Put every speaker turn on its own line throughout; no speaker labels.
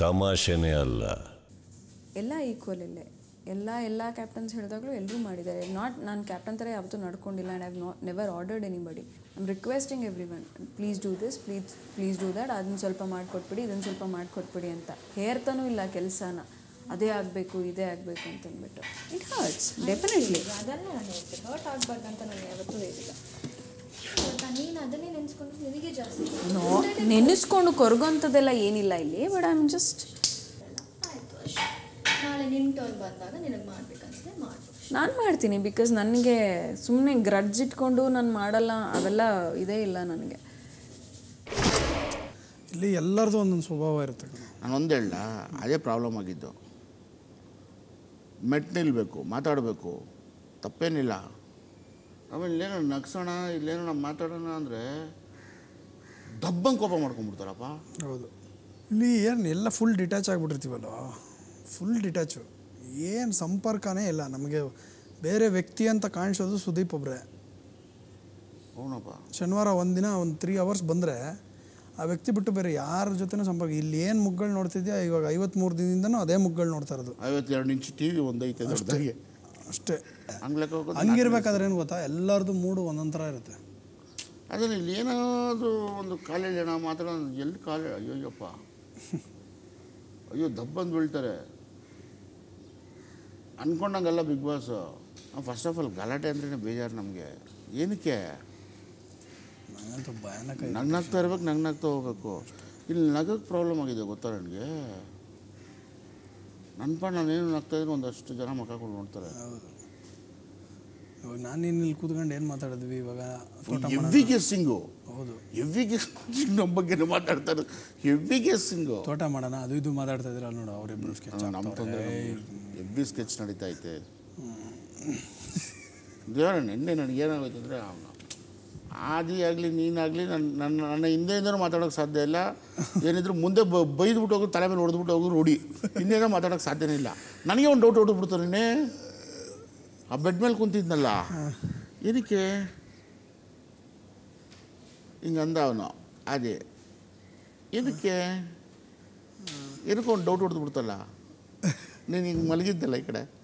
ತಮಾಷೆನೇ ಅಲ್ಲ
ಎಲ್ಲ ಈಕ್ವಲ್ ಇಲ್ಲೇ ಎಲ್ಲ ಎಲ್ಲ ಕ್ಯಾಪ್ಟನ್ಸ್ ಹೇಳಿದಾಗಲೂ ಎಲ್ಲರೂ ಮಾಡಿದ್ದಾರೆ ನಾಟ್ ನಾನು ಕ್ಯಾಪ್ಟನ್ ಥರ ಯಾವತ್ತೂ ನಡ್ಕೊಂಡಿಲ್ಲ and I've not never ordered anybody I'm requesting everyone please do this please please do that ಅದನ್ನ ಸ್ವಲ್ಪ ಮಾಡಿಕೊಟ್ಬಿಡಿ ಇದನ್ನು ಸ್ವಲ್ಪ ಮಾಡಿಕೊಟ್ಬಿಡಿ ಅಂತ ಹೇರ್ತಾನೂ ಇಲ್ಲ ಕೆಲಸನ ಅದೇ ಆಗಬೇಕು ಇದೇ ಆಗಬೇಕು ಅಂತಂದ್ಬಿಟ್ಟು ಇಟ್ ಹರ್ಟ್ಸ್ ಡೆಫಿನೆಟ್ಲಿ
ಅದನ್ನ ನಾನು ಹೇಳ್ತೀನಿ ಹರ್ಟ್ ಆಗಬಾರ್ದು ಅಂತ ನಾನು ಯಾವತ್ತೂ ಹೇಳಿಲ್ಲ ಇವಾಗ ನೀನು ಅದನ್ನೇ ನೆನೆಸ್ಕೊಂಡು ನಿನಗೆ ಜಾಸ್ತಿ
ನೋ ನೆನೆಸ್ಕೊಂಡು ಕೊರಗೋಂಥದ್ದೆಲ್ಲ ಏನಿಲ್ಲ ಇಲ್ಲಿ ಬಟ್ ಐ ಆಮ್ ಜಸ್ಟ್
ಆಯಿತು ಅಷ್ಟೇ ನಾಳೆ ನಿನ್ನ ಟರ್ನ್ ಬಂದಾಗ ನಿನಗೆ ಮಾಡ್ಬೇಕನ್ಸಿದೆ ಮಾಡು
ನಾನು ಮಾಡ್ತೀನಿ ಬಿಕಾಸ್ ನನಗೆ ಸುಮ್ಮನೆ ಗ್ರಡ್ಜ್ ಇಟ್ಕೊಂಡು ನಾನು ಮಾಡಲ್ಲ ಅವೆಲ್ಲ ಇದೇ ಇಲ್ಲ ನನಗೆ
ಇಲ್ಲಿ ಎಲ್ಲರದು ಒಂದೊಂದು ಸ್ವಭಾವ ಇರುತ್ತೆ ಕಣೋ.
ನಾನು ಒಂದು ಹೇಳ ಅದೇ ಪ್ರಾಬ್ಲಮ್ ಆಗಿದ್ದು ಮೆಟ್ ನಿಲ್ಲಬೇಕು ಮಾತಾಡಬೇಕು ತಪ್ಪೇನಿಲ್ಲ ಆಮೇಲೆ ಇಲ್ಲೇನೋ ನಗ್ಸೋಣ ಇಲ್ಲೇನೋ ನಾವು ಮಾತಾಡೋಣ ಅಂದರೆ ದಬ್ಬಂಗೆ ಕೋಪ ಮಾಡ್ಕೊಂಡ್ಬಿಡ್ತಾರಪ್ಪ
ಹೌದು ಇಲ್ಲಿ ಏನು ಎಲ್ಲ ಫುಲ್ ಡಿಟ್ಯಾಚ್ ಆಗಿಬಿಟ್ಟಿರ್ತೀವಲ್ಲ ಫುಲ್ ಡಿಟ್ಯಾಚು ಏನು ಸಂಪರ್ಕನೇ ಇಲ್ಲ ನಮಗೆ ಬೇರೆ ವ್ಯಕ್ತಿ ಅಂತ ಕಾಣಿಸೋದು ಸುದೀಪ್ ಒಬ್ಬರೇ
ಅವನಪ್ಪ
ಶನಿವಾರ ಒಂದಿನ ಒಂದು ತ್ರೀ ಅವರ್ಸ್ ಬಂದರೆ ಆ ವ್ಯಕ್ತಿ ಬಿಟ್ಟು ಬೇರೆ ಯಾರ ಜೊತೆನೂ ಸಂಪರ್ಕ ಇಲ್ಲಿ ಏನು ಮುಗ್ಗಳು ನೋಡ್ತಿದ್ಯಾ ಇವಾಗ ಐವತ್ಮೂರು ದಿನದಿಂದನೂ ಅದೇ ಮುಗ್ಗಳು ನೋಡ್ತಾ ಇರೋದು
ಐವತ್ತೆರಡು ಇಂಚ್ ಟಿ ವಿ ಒಂದೈತೆ ದೊಡ್ಡದಾಗೆ
ಅಷ್ಟೇ
ಹಂಗೆ ಲೆಕ್ಕ ಹೋಗೋದು
ಹಂಗಿರ್ಬೇಕಾದ್ರೆ ಏನು ಗೊತ್ತಾ ಎಲ್ಲರದು ಮೂಡು ಒಂದೊಂದು ಥರ ಇರುತ್ತೆ
ಅದನ್ನ ಇಲ್ಲಿ ಏನಾದರೂ ಒಂದು ಕಾಲೇಜ್ ಜನ ಮಾತಾಡೋದು ಎಲ್ಲಿ ಕಾಲೇ ಅಯ್ಯೋಯ್ಯಪ್ಪ ಅಯ್ಯೋ ದಬ್ಬಂದು ಬೀಳ್ತಾರೆ ಅನ್ಕೊಂಡಂಗಲ್ಲ Bigg Boss first of all ಗಲಾಟೆ ಅಂದ್ರೆ ಬೇಜಾರು ನಮಗೆ ಏನಕ್ಕೆ
ನಂಗಂತೂ ಭಯಾನಕ
ನಗ್ನಾಗ್ತಾ ಇರ್ಬೇಕು ನಗ್ನಾಗ್ತಾ ಹೋಗ್ಬೇಕು ಇಲ್ಲಿ ನಗಕ್ಕೆ ಪ್ರಾಬ್ಲಮ್ ಆಗಿದೆ ಗೊತ್ತಾ ನನಗೆ ನನ್ನ ಪಾಡ್ ನಾನೇನು ನಗ್ತಾ ಇದ್ರೆ ಒಂದಷ್ಟು ಜನ ಮಕ್ಕಳು ನೋಡ್ತಾರೆ
ಹೌದು ಇವಾಗ ನಾನು ನೀನು ಇಲ್ಲಿ ಕೂತ್ಕೊಂಡು ಏನು ಮಾತಾಡಿದ್ವಿ ಇವಾಗ ತೋಟ ಮಾಡೋಣ.
ಹೆವಿ ಗೆಸ್ಸಿಂಗು
ಹೌದು
ಹೆವಿ ಗೆಸ್ಸಿಂಗ್ ನಮ್ಮ ಬಗ್ಗೆ ಮಾತಾಡ್ತಾರೆ ಹೆವಿ ಗೆಸ್ಸಿಂಗು
ತೋಟ ಮಾಡೋಣ ಅದು ಇದು ಮಾತಾಡ್ತಾ ಇದ್ರೆ ಅಲ್ಲಿ ನೋಡು ಅವರಿಬ್ರು ಸ್ಕೆಚ್
ನಮ್ಮ ತೊಂದರೆ ಹೆವಿ ಸ್ಕೆಚ್ ನಡೀತಾ ಐತೆ ದೇವರ ನಿನ್ನೆ ನನಗೆ ಏನಾಗೋಯ್ತು ಅಂದರೆ ಆದಿ ಆಗಲಿ ನೀನಾಗಲಿ ನನ್ನ ನನ್ನ ನನ್ನ ಹಿಂದೆಯಿಂದನೂ ಮಾತಾಡೋಕ್ಕೆ ಸಾಧ್ಯ ಇಲ್ಲ ಏನಿದ್ರು ಮುಂದೆ ಬ ಬೈದ್ಬಿಟ್ಟು ಹೋಗಿ ತಲೆ ಮೇಲೆ ಹೊಡೆದ್ಬಿಟ್ಟು ಹೋಗಿ ರೂಢಿ ಹಿಂದೆಯಿಂದ ಮಾತಾಡೋಕ್ಕೆ ಸಾಧ್ಯನೇ ಇಲ್ಲ ನನಗೆ ಒಂದು ಡೌಟ್ ಹೊಡೆದ್ಬಿಡ್ತು ನಿನ್ನೆ ಆ ಬೆಡ್ ಮೇಲೆ ಕುಂತಿದ್ನಲ್ಲ ಏನಕ್ಕೆ ಹಿಂಗೆ ಅಂದ ಅವನು ಅದೇ ಏನಕ್ಕೆ ಏನಕ್ಕೆ ಒಂದು ಡೌಟ್ ಹೊಡೆದು ಬಿಡ್ತಲ್ಲ ನೀನು ಹಿಂಗೆ ಮಲಗಿದ್ದಲ್ಲ ಈ ಕಡೆ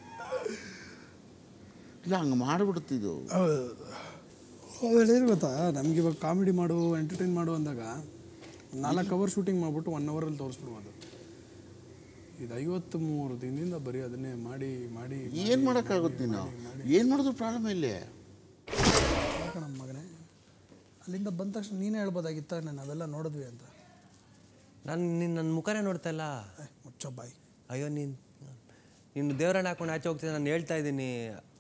ಇಲ್ಲ ಹಂಗೆ ಮಾಡಿಬಿಡ್ತಿದ್ದು
ಹೌದು ಏನು ಗೊತ್ತಾ ನಮ್ಗೆ ಇವಾಗ ಕಾಮಿಡಿ ಮಾಡು ಎಂಟರ್ಟೈನ್ ಮಾಡು ಅಂದಾಗ ನಾಲ್ಕು ಅವರ್ ಶೂಟಿಂಗ್ ಮಾಡ್ಬಿಟ್ಟು ಒನ್ ಅವರಲ್ಲಿ ತೋರಿಸ್ಬಿಡ್ಬೋದು ಇದು ಐವತ್ತು ಮೂರು ದಿನದಿಂದ ಬರೀ ಅದನ್ನೇ ಮಾಡಿ ಮಾಡಿ
ಏನು ಮಾಡೋಕ್ಕಾಗುತ್ತೆ ನೀನು ಏನು ಮಾಡಿದ್ರು ಪ್ರಾಬ್ಲಮ್ ಇಲ್ಲೇ
ಯಾಕೆ ನಮ್ಮ ಮಗನೇ ಅಲ್ಲಿಂದ ಬಂದ ತಕ್ಷಣ ನೀನೇ ಹೇಳ್ಬೋದಾಗಿತ್ತ ನಾನು ಅವೆಲ್ಲ ನೋಡಿದ್ವಿ ಅಂತ
ನಾನು ನಿನ್ನ ನನ್ನ ಮುಖನೇ ನೋಡ್ತಾ ಇಲ್ಲ
ಏ, ಮುಚ್ಚೋ ಬಾಯಿ
ಅಯ್ಯೋ ನೀನು ನೀನು ದೇವರನ್ನ ಹಾಕೊಂಡು ಆಚೆ ಹೋಗ್ತಿದ್ದೆ ನಾನು ಹೇಳ್ತಾ ಇದ್ದೀನಿ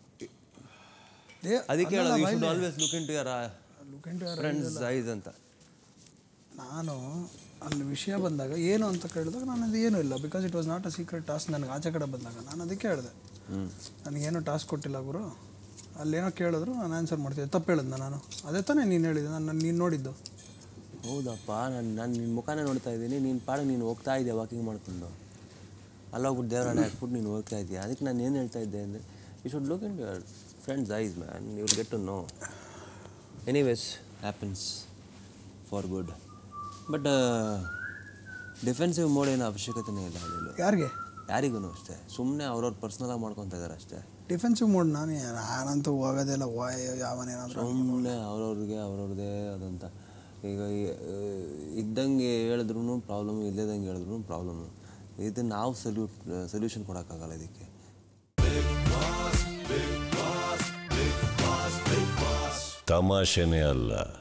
ದೇ
ಅದಕ್ಕೆ
ಅಲ್ಲಲ್ಲ
ಹೇಳೋದು ಯು
ಬಾಯ್ಲಿ.
Should always look into your
Look into your
friends eyes ಅಂತ
ನಾನು ಅಲ್ಲಿ ವಿಷಯ ಬಂದಾಗ ಏನು ಅಂತ ಕೇಳಿದಾಗ ನಾನು ಅದು ಏನೂ ಇಲ್ಲ because it was not a secret task ನನಗೆ ಆಚೆ ಕಡೆ ಬಂದಾಗ ನಾನು ಅದಕ್ಕೆ ಹೇಳಿದೆ ನನಗೇನು ಟಾಸ್ಕ್ ಕೊಟ್ಟಿಲ್ಲ ಗುರು ಅಲ್ಲೇನೋ ಕೇಳಿದ್ರು ನಾನು ಆನ್ಸರ್ ಮಾಡ್ತಿದ್ದೆ ತಪ್ಪು ಹೇಳಿದ್ನ ನಾನು ಅದೇ ತಾನೇ ನೀನು ಹೇಳಿದ್ದೆ ನಾನು ನೀನು ನೋಡಿದ್ದು
ಹೌದಪ್ಪ ನಾನು ನಾನು ನಿನ್ನ ಮುಖನೇ ನೋಡ್ತಾ ಇದ್ದೀನಿ ನೀನು ಪಾಡು ನೀನು ಹೋಗ್ತಾ ಇದೆಯಾ ವಾಕಿಂಗ್ ಮಾಡ್ಕೊಂಡು ಅಲ್ಲೋಗ್ಬಿಟ್ಟು ದೇವರನ್ನ ಹಾಕ್ಬಿಟ್ಟು ನೀನು ಹೋಗ್ತಾ ಇದೆಯಾ ಅದಕ್ಕೆ ನಾನು ಏನು ಹೇಳ್ತಾ ಇದ್ದೆ ಅಂದರೆ you should look into your friends eyes man you will get to know anyways happens for good but defensive mode ಏನು ಅವಶ್ಯಕತೆನೇ ಇಲ್ಲ ಅದರಲ್ಲಿ
ಯಾರಿಗೆ
ಯಾರಿಗೂ ಅಷ್ಟೇ ಸುಮ್ಮನೆ ಅವ್ರವ್ರ ಪರ್ಸ್ನಲಾಗಿ ಮಾಡ್ಕೊತಾ ಇದ್ದಾರೆ ಅಷ್ಟೇ
ಡಿಫೆನ್ಸಿವ್ ಮೋಡ್ ನಾನು ನಾನಂತೂ ಹೋಗೋದಿಲ್ಲ ವಾಯ್ ಯಾವನೇನಾದರೂ
ಸುಮ್ಮನೆ ಅವ್ರವ್ರಿಗೆ ಅವ್ರವ್ರದ್ದೇ ಆದಂಥ ಈಗ ಈ- ಇದ್ದಂಗೆ ಹೇಳಿದ್ರು ಪ್ರಾಬ್ಲಮ್ ಇಲ್ಲದಂಗೆ ಹೇಳಿದ್ರು ಪ್ರಾಬ್ಲಮ್ಮು ಇದು ನಾವು ಸಲ್ಯೂಟ್ ಸೊಲ್ಯೂಷನ್ ಕೊಡೋಕ್ಕಾಗಲ್ಲ ಇದಕ್ಕೆ
ತಮಾಷೆನೇ ಅಲ್ಲ